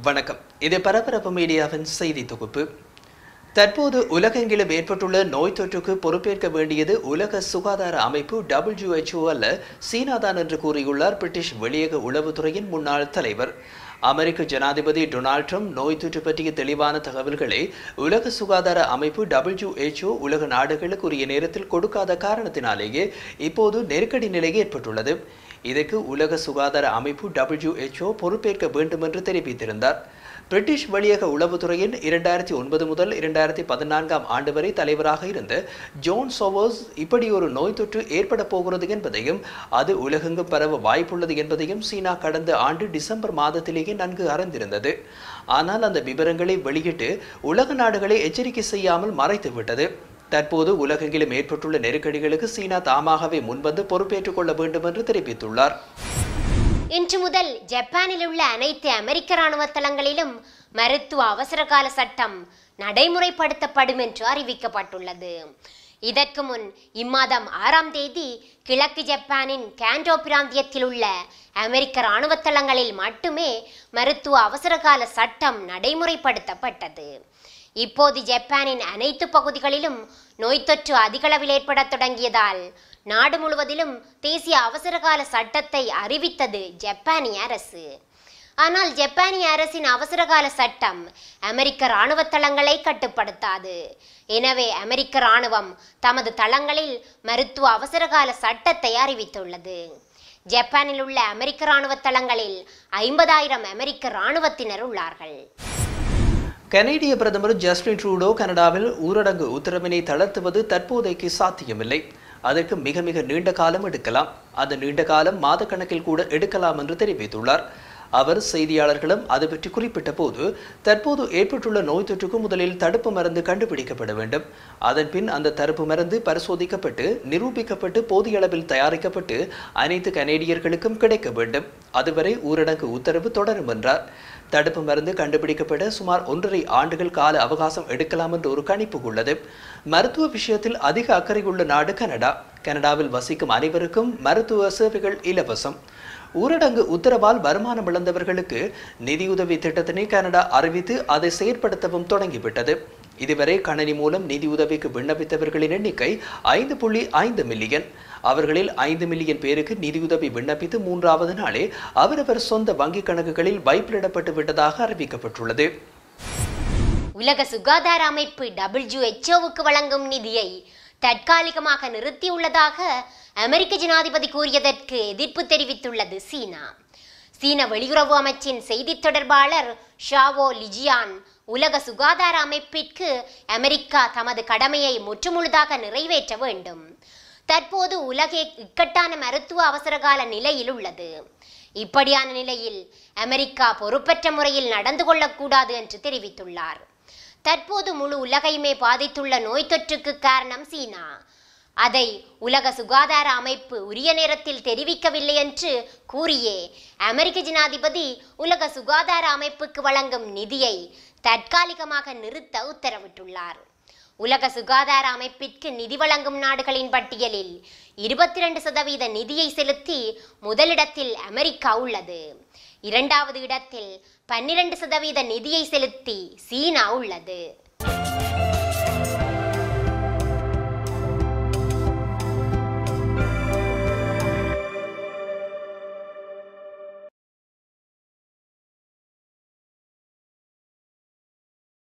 வணக்கம் இது பரபரப்பு மீடியாவின் செய்தி தொகுப்பு தற்போது உலகெங்கிலும் ஏற்பட்டுள்ள நோய் தொற்றுக்கு பொறுப்பேற்க வேண்டியது உலக சுகாதார அமைப்பு WHO அல்ல சீனாதான் என்று கூறியுள்ளார் பிரிட்டிஷ் வெளியக உளவுத்துறையின் முன்னாள் தலைவர் அமெரிக்க ஜனாதிபதி டொனால்ட் ட்ரம்ப் நோய் தொற்று பற்றிய தெளிவான தகவல்களை உலக சுகாதார அமைப்பு WHO உலக நாடுகளுக்கு உரிய நேரத்தில் கொடுக்காத காரணத்தினாலேயே இப்போது நெருக்கடி நிலை ஏற்பட்டுள்ளது இதற்கு உலக சுகாதார அமைப்பு WHO பொறுப்பேற்க வேண்டும் என்று தெரிவித்திருந்தார் பிரிட்டிஷ் வெளியக உளவுத்துறையின் இரண்டாயிரத்தி ஒன்பது முதல் இரண்டாயிரத்தி பதினான்காம் ஆண்டு வரை தலைவராக இருந்த ஜோன் சோவர்ஸ் இப்படி ஒரு நோய் தொற்று ஏற்பட போகிறது என்பதையும் அது உலகெங்கும் பரவ வாய்ப்புள்ளது என்பதையும் சீனா கடந்த ஆண்டு டிசம்பர் மாதத்திலேயே நன்கு அறிந்திருந்தது ஆனால் அந்த விவரங்களை வெளியிட்டு உலக நாடுகளை எச்சரிக்கை செய்யாமல் மறைத்துவிட்டது தற்போது உலகெங்கிலும் ஏற்பட்டுள்ள நெருக்கடிகளுக்கு சீனா தாமாகவே முன்வந்து பொறுப்பேற்றுக் கொள்ள வேண்டும் என்று தெரிவித்துள்ளார் இன்று முதல் ஜப்பானில் உள்ள அனைத்து அமெரிக்க ராணுவ தளங்களிலும் மருத்துவ அவசரகால சட்டம் நடைமுறைப்படுத்தப்படும் என்று அறிவிக்கப்பட்டுள்ளது இதற்கு முன் இம்மாதம் ஆறாம் தேதி கிழக்கு ஜப்பானின் கேண்டோ பிராந்தியத்தில் உள்ள அமெரிக்க ராணுவ தளங்களில் மட்டுமே மருத்துவ அவசரகால சட்டம் நடைமுறைப்படுத்தப்பட்டது இப்போது ஜப்பானின் அனைத்து பகுதிகளிலும் நோய் தொற்று அதிகளவில் ஏற்படத் தொடங்கியதால் நாடு முழுவதிலும் தேசிய அவசரகால சட்டத்தை அறிவித்தது ஜப்பானிய அரசு ஆனால் ஜப்பானிய அரசின் அவசரகால சட்டம் அமெரிக்க இராணுவ தளங்களை கட்டுப்படுத்தாது எனவே அமெரிக்க இராணுவம் தமது தளங்களில் மருத்துவ அவசரகால சட்டத்தை அறிவித்துள்ளது ஜப்பானில் உள்ள அமெரிக்க இராணுவ தளங்களில் ஐம்பதாயிரம் அமெரிக்க இராணுவத்தினர் உள்ளார்கள் கனேடிய பிரதமர் ஜஸ்டின் ட்ரூடோ கனடாவில் ஊரடங்கு உத்தரவினை தளர்த்துவது தற்போதைக்கு சாத்தியமில்லை அதற்கு மிக மிக நீண்ட காலம் எடுக்கலாம் அந்த நீண்ட காலம் மாதக்கணக்கில் கூட எடுக்கலாம் என்று தெரிவித்துள்ளார் அவர் செய்தியாளர்களும் அது பற்றி குறிப்பிட்ட போது தற்போது ஏற்பட்டுள்ள நோய் தொற்றுக்கு முதலில் தடுப்பு மருந்து கண்டுபிடிக்கப்பட வேண்டும் அதன் பின் அந்த தடுப்பு மருந்து பரிசோதிக்கப்பட்டு நிரூபிக்கப்பட்டு போதிய அளவில் தயாரிக்கப்பட்டு அனைத்து கனேடியர்களுக்கும் கிடைக்க வேண்டும் அதுவரை ஊரடங்கு உத்தரவு தொடரும் என்றார் தடுப்பு மருந்து கண்டுபிடிக்கப்பட சுமார் ஒன்றரை ஆண்டுகள் கால அவகாசம் எடுக்கலாம் என்று ஒரு கணிப்பு உள்ளது மருத்துவ விஷயத்தில் அதிக அக்கறை உள்ள நாடு கனடா கனடாவில் வசிக்கும் அனைவருக்கும் மருத்துவ சேவைகள் இலவசம் ஊரடங்கு உத்தரவால் வருமானம் இழந்தவர்களுக்கு நிதியுதவி திட்டத்தினை கனடா அறிவித்து அதை செயற்படுத்தவும் தொடங்கிவிட்டது இதுவரை கணனி மூலம் நிதியுதவிக்கு விண்ணப்பித்தவர்களின் எண்ணிக்கை ஐந்து புள்ளி ஐந்து மில்லியன் அவர்களில் ஐந்து மில்லியன் பேருக்கு நிதியுதவி விண்ணப்பித்து மூன்றாவது நாளே அவரவர் சொந்த வங்கிக் கணக்குகளில் வைப்பிலிடப்பட்டு விட்டதாக அறிவிக்கப்பட்டுள்ளது உலக சுகாதார அமைப்பு டபிள்யூஹெச்ஓவுக்கு வழங்கும் நிதியை தற்காலிகமாக நிறுத்தியுள்ளதாக அமெரிக்க ஜனாதிபதி கூறியதற்கு எதிர்ப்பு தெரிவித்துள்ளது சீனா சீன வெளியுறவு அமைச்சின் செய்தித் தொடர்பாளர் ஷாவோ லிஜியான் உலக சுகாதார அமைப்பிற்கு அமெரிக்கா தமது கடமையை முற்றுமுழுதாக நிறைவேற்ற வேண்டும் தற்போது உலகே இக்கட்டான மருத்துவ அவசரகால நிலையில் உள்ளது இப்படியான நிலையில் அமெரிக்கா பொறுப்பற்ற முறையில் நடந்து கொள்ளக்கூடாது என்று தெரிவித்துள்ளார் தற்போது முழு உலகையுமே பாதித்துள்ள நோய் தொற்றுக்கு காரணம் சீனா அதை உலக சுகாதார அமைப்பு உரிய நேரத்தில் தெரிவிக்கவில்லை என்று கூறியே அமெரிக்க ஜனாதிபதி உலக சுகாதார அமைப்புக்கு வழங்கும் நிதியை தற்காலிகமாக நிறுத்த உத்தரவிட்டுள்ளார் உலக சுகாதார அமைப்பிற்கு நிதி வழங்கும் நாடுகளின் பட்டியலில் இருபத்தி ரெண்டு சதவீத நிதியை செலுத்தி முதலிடத்தில் அமெரிக்கா உள்ளது இரண்டாவது இடத்தில் பன்னிரண்டு சதவீத நிதியை செலுத்தி சீனா உள்ளது